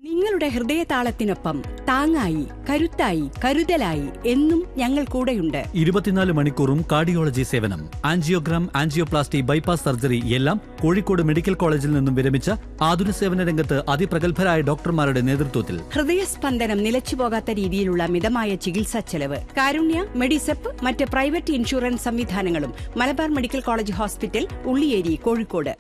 നിങ്ങളുടെ ഹൃദയതാളത്തിനൊപ്പം താങ്ങായി കരുത്തായി കരുതലായി എന്നും ഞങ്ങൾ കൂടെയുണ്ട് ഇരുപത്തിനാല് മണിക്കൂറും കാർഡിയോളജി സേവനം ആൻജിയോഗ്രാം ആൻജിയോപ്ലാസ്റ്റി ബൈപ്പാസ് സർജറി എല്ലാം കോഴിക്കോട് മെഡിക്കൽ കോളേജിൽ നിന്നും വിരമിച്ച ആതുര സേവന രംഗത്ത് അതിപ്രഗത്ഭരായ ഡോക്ടർമാരുടെ നേതൃത്വത്തിൽ ഹൃദയസ്പന്ദനം നിലച്ചുപോകാത്ത രീതിയിലുള്ള മിതമായ ചികിത്സാ ചെലവ് കാരുണ്യ മെഡിസെപ്പ് മറ്റ് പ്രൈവറ്റ് ഇൻഷുറൻസ് സംവിധാനങ്ങളും Malabar medical college hospital Ulliyeri Kozhikode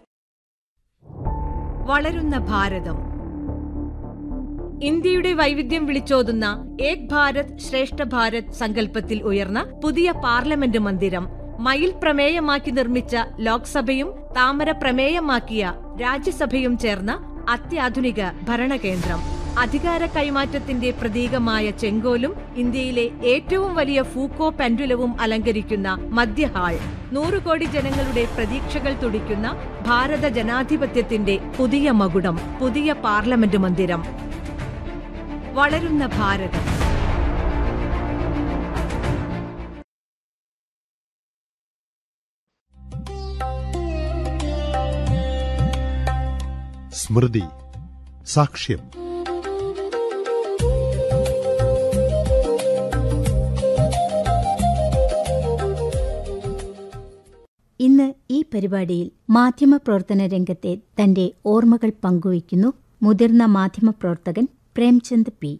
വളരുന്ന ഭാരതം ഇന്ത്യയുടെ വൈവിധ്യം വിളിച്ചോതുന്ന ഏക് ഭാരത് ശ്രേഷ്ഠ ഭാരത് സങ്കല്പത്തിൽ ഉയർന്ന പുതിയ പാർലമെന്റ് മന്ദിരം മയിൽ പ്രമേയമാക്കി നിർമ്മിച്ച ലോക്സഭയും താമര പ്രമേയമാക്കിയ രാജ്യസഭയും ചേർന്ന അത്യാധുനിക ഭരണകേന്ദ്രം അധികാര കൈമാറ്റത്തിന്റെ പ്രതീകമായ ചെങ്കോലും ഇന്ത്യയിലെ ഏറ്റവും വലിയ ഫൂക്കോ പെൻഡുലവും അലങ്കരിക്കുന്ന മധ്യഹാൾ നൂറു കോടി ജനങ്ങളുടെ പ്രതീക്ഷകൾ തുടിക്കുന്ന ഭാരത ജനാധിപത്യത്തിന്റെ പുതിയ മകുടം പുതിയ പാർലമെന്റ് മന്ദിരം വളരുന്ന ഭാരതം സ്മൃതി സാക്ഷ്യം ഇന്ന് ഈ പരിപാടിയിൽ മാധ്യമപ്രവർത്തന രംഗത്തെ തന്റെ ഓർമ്മകൾ പങ്കുവയ്ക്കുന്നു മുതിർന്ന മാധ്യമപ്രവർത്തകൻ പ്രേംചന്ദ് പി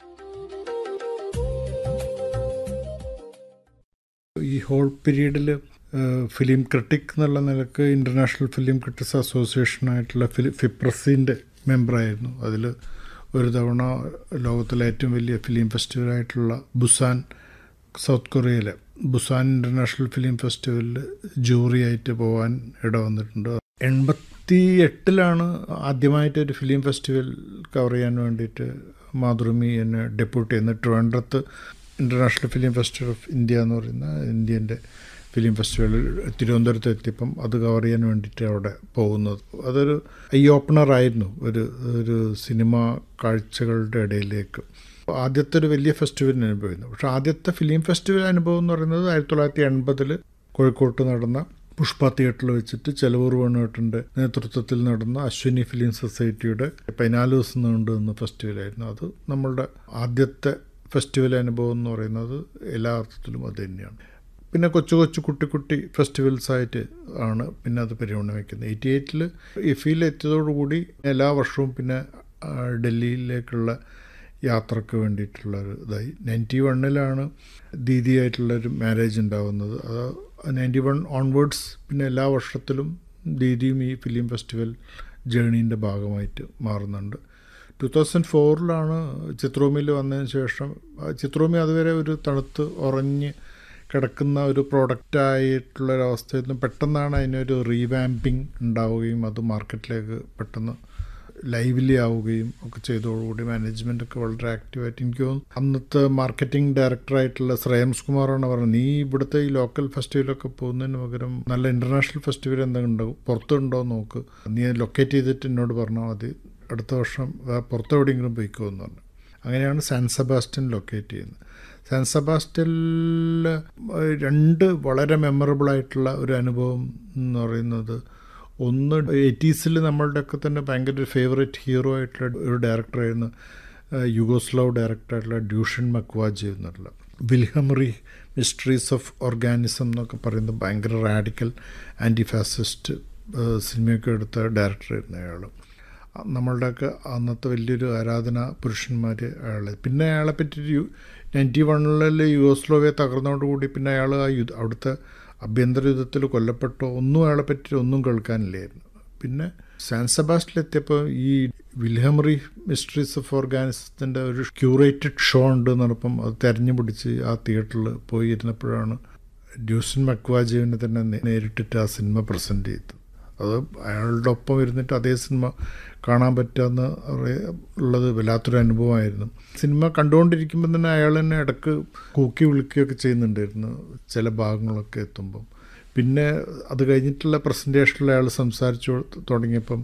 ഈ ഹോൾ പീരീഡിൽ ഫിലിം ക്രിട്ടിക് എന്നുള്ള നിലക്ക് ഇൻ്റർനാഷണൽ ഫിലിം ക്രിട്ടിക്സ് അസോസിയേഷനായിട്ടുള്ള ഫിലി ഫിപ്രസിൻ്റെ മെമ്പറായിരുന്നു അതിൽ ഒരു തവണ ലോകത്തിലെ ഏറ്റവും വലിയ ഫിലിം ഫെസ്റ്റിവലായിട്ടുള്ള ബുസാൻ സൗത്ത് കൊറിയയിലെ ബുസാൻ ഇൻ്റർനാഷണൽ ഫിലിം ഫെസ്റ്റിവലിൽ ജൂറിയായിട്ട് പോകാൻ ഇട വന്നിട്ടുണ്ട് എൺപത്തി എട്ടിലാണ് ആദ്യമായിട്ട് ഒരു ഫിലിം ഫെസ്റ്റിവൽ കവർ ചെയ്യാൻ വേണ്ടിയിട്ട് മാതൃമി എന്നെ ഡെപ്യൂട്ട് ചെയ്യുന്നത് ട്രിവാൻഡ്രത്ത് international film festival of India എന്ന് പറയുന്ന ഇന്ത്യൻ്റെ ഫിലിം ഫെസ്റ്റിവലിൽ തിരുവനന്തപുരത്ത് എത്തിയപ്പം അത് കവർ ചെയ്യാൻ വേണ്ടിയിട്ട് അവിടെ പോകുന്നത് അതൊരു ഐ ഓപ്പണർ ആയിരുന്നു ഒരു ഒരു സിനിമ കാഴ്ചകളുടെ ഇടയിലേക്ക് ആദ്യത്തെ ഒരു വലിയ ഫെസ്റ്റിവലിന് അനുഭവമായിരുന്നു പക്ഷേ ആദ്യത്തെ ഫിലിം ഫെസ്റ്റിവൽ അനുഭവം എന്ന് പറയുന്നത് ആയിരത്തി തൊള്ളായിരത്തി എൺപതിൽ കോഴിക്കോട്ട് നടന്ന പുഷ്പ തിയേറ്ററിൽ വെച്ചിട്ട് ചെലവൂർ വേണുവേട്ടൻ്റെ നേതൃത്വത്തിൽ നടന്ന അശ്വിനി ഫിലിം സൊസൈറ്റിയുടെ പതിനാല് ദിവസം നീണ്ടു നിന്ന ഫെസ്റ്റിവലായിരുന്നു അത് നമ്മളുടെ ആദ്യത്തെ ഫെസ്റ്റിവൽ അനുഭവം എന്ന് പറയുന്നത് എല്ലാ അർത്ഥത്തിലും അത് തന്നെയാണ് പിന്നെ കൊച്ചു കൊച്ചു കുട്ടി കുട്ടി ഫെസ്റ്റിവൽസ് ആയിട്ട് ആണ് പിന്നെ അത് പരിഗണനവയ്ക്കുന്നത് എയ്റ്റി എയ്റ്റിൽ ഇഫിയിൽ എത്തിയതോടുകൂടി എല്ലാ വർഷവും പിന്നെ ആ, ഡൽഹിയിലേക്കുള്ള യാത്രക്ക് വേണ്ടിയിട്ടുള്ള ഒരു ഇതായി നയൻറ്റി വണ്ണിലാണ് ദീദിയായിട്ടുള്ളൊരു മാരേജ് ഉണ്ടാവുന്നത് അത് നയൻറ്റി വൺ ഓൺവേർഡ്സ് പിന്നെ എല്ലാ വർഷത്തിലും ദീദിയും ഈ ഫിലിം ഫെസ്റ്റിവൽ ജേണീൻ്റെ ഭാഗമായിട്ട് മാറുന്നുണ്ട് ടു തൗസൻഡ് ഫോറിലാണ് ചിത്രോമിയിൽ വന്നതിന് ശേഷം ആ ചിത്രോമി അതുവരെ ഒരു തണുത്ത് ഉറഞ്ഞ് കിടക്കുന്ന ഒരു പ്രോഡക്റ്റായിട്ടുള്ള ഒരവസ്ഥയിൽ നിന്ന് പെട്ടെന്നാണ് അതിനൊരു റീവാമ്പിങ് ഉണ്ടാവുകയും അത് മാർക്കറ്റിലേക്ക് പെട്ടെന്ന് ലൈവ്ലി ആവുകയും ഒക്കെ ചെയ്തതോടുകൂടി മാനേജ്മെൻ്റ് ഒക്കെ വളരെ ആക്റ്റീവായിട്ട് എനിക്ക് തോന്നുന്നു അന്നത്തെ മാർക്കറ്റിംഗ് ഡയറക്ടറായിട്ടുള്ള ശ്രേയംസ് കുമാറാണ് പറഞ്ഞത് നീ ഇവിടുത്തെ ഈ ലോക്കൽ ഫെസ്റ്റിവലൊക്കെ പോകുന്നതിന് പകരം നല്ല ഇൻ്റർനാഷണൽ ഫെസ്റ്റിവൽ എന്തെങ്കിലും ഉണ്ടാവും പുറത്തുണ്ടോ എന്ന് നോക്ക് നീ ലൊക്കേറ്റ് ചെയ്തിട്ട് എന്നോട് പറഞ്ഞാൽ മതി അടുത്ത വർഷം വേ- പുറത്ത് എവിടെയെങ്കിലും പോയിക്കോ എന്ന് പറഞ്ഞു അങ്ങനെയാണ് സാൻ സെബാസ്റ്റ്യൻ ലൊക്കേറ്റ് ചെയ്യുന്നത് സാൻ സെബാസ്റ്റ്യനിൽ രണ്ട് വളരെ മെമ്മറബിൾ ആയിട്ടുള്ള ഒരു അനുഭവം എന്ന് പറയുന്നത് ഒന്ന് എയ്റ്റീസിൽ നമ്മളുടെയൊക്കെ തന്നെ ഭയങ്കര ഒരു ഫേവറേറ്റ് ഹീറോ ആയിട്ടുള്ള ഒരു ഡയറക്ടറായിരുന്നു യുഗോസ്ലാവ് ഡയറക്ടറായിട്ടുള്ള ഡ്യൂഷൻ മക്വാജി എന്നുള്ള വിൽഹമറി മിസ്റ്ററീസ് ഓഫ് ഓർഗാനിസം എന്നൊക്കെ പറയുന്ന ഭയങ്കര റാഡിക്കൽ ആൻറ്റി ഫാസിസ്റ്റ് സിനിമയൊക്കെ എടുത്ത ഡയറക്ടറായിരുന്നു അയാൾ നമ്മളുടെയൊക്കെ അന്നത്തെ വലിയൊരു ആരാധന പുരുഷന്മാർ അയാളെ പിന്നെ അയാളെ പറ്റി നയൻറ്റി വണ്ണിൽ യുഗോസ്ലോവിയ തകർന്നതോടുകൂടി പിന്നെ അയാൾ ആ യുദ്ധ അവിടുത്തെ ആഭ്യന്തര യുദ്ധത്തിൽ കൊല്ലപ്പെട്ടോ ഒന്നും അയാളെ പറ്റി ഒന്നും കേൾക്കാനില്ലായിരുന്നു പിന്നെ സാൻ സെബാസ്റ്റിലെത്തിയപ്പോൾ ഈ വിൽഹമറി മിസ്റ്ററീസ് ഓഫ് ഓർഗാനിസത്തിൻ്റെ ഒരു ക്യൂറേറ്റഡ് ഷോ ഉണ്ട് എന്ന് പറഞ്ഞപ്പം അത് തെരഞ്ഞു പിടിച്ച് ആ തിയേറ്ററിൽ പോയി ഇരുന്നപ്പോഴാണ് ഡ്യൂസൻ മക്വാജീവിനെ തന്നെ നേ- നേരിട്ടിട്ട് ആ സിനിമ പ്രസൻറ്റ് ചെയ്തത് അത് അയാളുടെ ഒപ്പം ഇരുന്നിട്ട് അതേ സിനിമ കാണാൻ പറ്റാന്ന് പറയ- ഉള്ളത് വല്ലാത്തൊരു അനുഭവമായിരുന്നു സിനിമ കണ്ടുകൊണ്ടിരിക്കുമ്പോൾ തന്നെ അയാൾ തന്നെ ഇടക്ക് കൂക്കി വിളിക്കുകയൊക്കെ ചെയ്യുന്നുണ്ടായിരുന്നു ചില ഭാഗങ്ങളൊക്കെ എത്തുമ്പം പിന്നെ അത് കഴിഞ്ഞിട്ടുള്ള പ്രസൻറ്റേഷനിൽ അയാൾ സംസാരിച്ചു തുടങ്ങിയപ്പം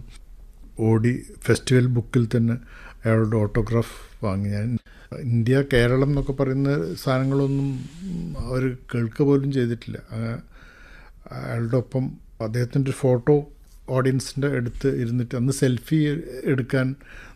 ഓടി ഫെസ്റ്റിവൽ ബുക്കിൽ തന്നെ അയാളുടെ ഓട്ടോഗ്രാഫ് വാങ്ങി ഞാൻ ഇന്ത്യ കേരളം എന്നൊക്കെ പറയുന്ന സാധനങ്ങളൊന്നും അവർ കേൾക്കുക പോലും ചെയ്തിട്ടില്ല ആ, അയാളുടെ ഒപ്പം അദ്ദേഹത്തിൻ്റെ ഒരു ഫോട്ടോ ഓഡിയൻസിൻ്റെ അടുത്ത് ഇരുന്നിട്ട് അന്ന് സെൽഫി എടുക്കാൻ